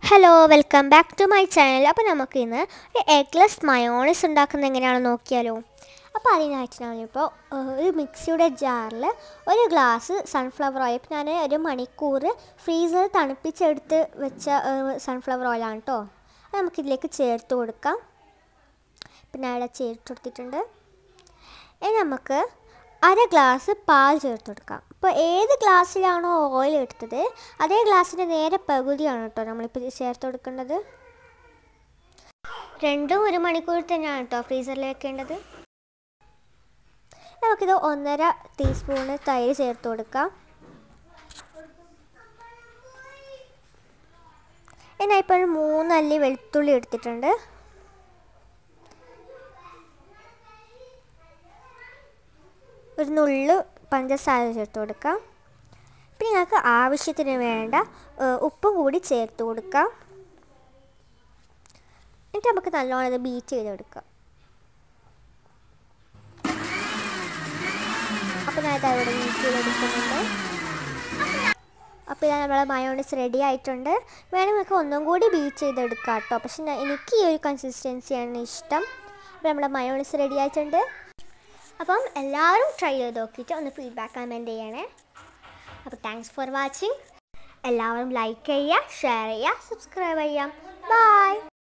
hello welcome back to my channel അപ്പോൾ നമുക്ക് ഇന്ന് ഒരു എഗ്ലെസ് മയോണൈസ് ഉണ്ടാക്കുന്നത് എങ്ങനെയാണെന്ന് നോക്കിയാലോ അപ്പോൾ അതിനായിട്ട് ഞാനിപ്പോൾ ഒരു മിക്സിയുടെ ജാറിൽ ഒരു ഗ്ലാസ് സൺഫ്ലവർ ഓയിൽ ഇപ്പം ഞാൻ ഒരു മണിക്കൂർ ഫ്രീസറിൽ തണുപ്പിച്ചെടുത്ത് വെച്ച സൺഫ്ലവർ ഓയിലാണ് കേട്ടോ അത് നമുക്കിതിലേക്ക് ചേർത്ത് കൊടുക്കാം പിന്നെ അവിടെ ചേർത്ത് കൊടുത്തിട്ടുണ്ട് ഇനി നമുക്ക് അര ഗ്ലാസ് പാൽ ചേർത്ത് കൊടുക്കാം ഇപ്പോൾ ഏത് ഗ്ലാസ്സിലാണോ ഓയിൽ എടുത്തത് അതേ ഗ്ലാസ്സിൻ്റെ നേരെ പകുതിയാണ് കേട്ടോ നമ്മളിപ്പോൾ ഇത് ചേർത്ത് കൊടുക്കേണ്ടത് രണ്ടും ഒരു മണിക്കൂർ തന്നെയാണ് കേട്ടോ ഫ്രീസറിൽ വെക്കേണ്ടത് നമുക്കിത് ഒന്നര ടീസ്പൂണ് തൈര് ചേർത്ത് കൊടുക്കാം എന്നാൽ ഇപ്പോൾ ഒരു മൂന്നല്ലി വെളുത്തുള്ളി എടുത്തിട്ടുണ്ട് ഒരു നുള്ളു പഞ്ചസാര ചേർത്ത് കൊടുക്കാം പിന്നെ നിങ്ങൾക്ക് ആവശ്യത്തിന് വേണ്ട ഉപ്പും കൂടി ചേർത്ത് കൊടുക്കാം എന്നിട്ട് നമുക്ക് നല്ലോണം ഇത് ബീറ്റ് ചെയ്തെടുക്കാം അപ്പോൾ ഞാൻ ഇത് അവിടെ ബീറ്റ് ചെയ്തെടുക്കുന്നുണ്ട് അപ്പോൾ ഇതാ നമ്മളെ മയോണൈസ് റെഡി ആയിട്ടുണ്ട് വേണമെങ്കിൽ നമുക്ക് ഒന്നും കൂടി ബീറ്റ് ചെയ്തെടുക്കാം കേട്ടോ പക്ഷെ എനിക്ക് ഈ ഒരു കൺസിസ്റ്റൻസിയാണ് ഇഷ്ടം അപ്പോൾ നമ്മുടെ മയോണൈസ് റെഡി ആയിട്ടുണ്ട് അപ്പം എല്ലാവരും ട്രൈ ചെയ്ത് നോക്കിയിട്ട് ഒന്ന് ഫീഡ്ബാക്ക് കമൻറ്റ് ചെയ്യണേ അപ്പോൾ താങ്ക്സ് ഫോർ വാച്ചിങ് എല്ലാവരും ലൈക്ക് ചെയ്യുക ഷെയർ ചെയ്യുക സബ്സ്ക്രൈബ് ചെയ്യാം ബൈ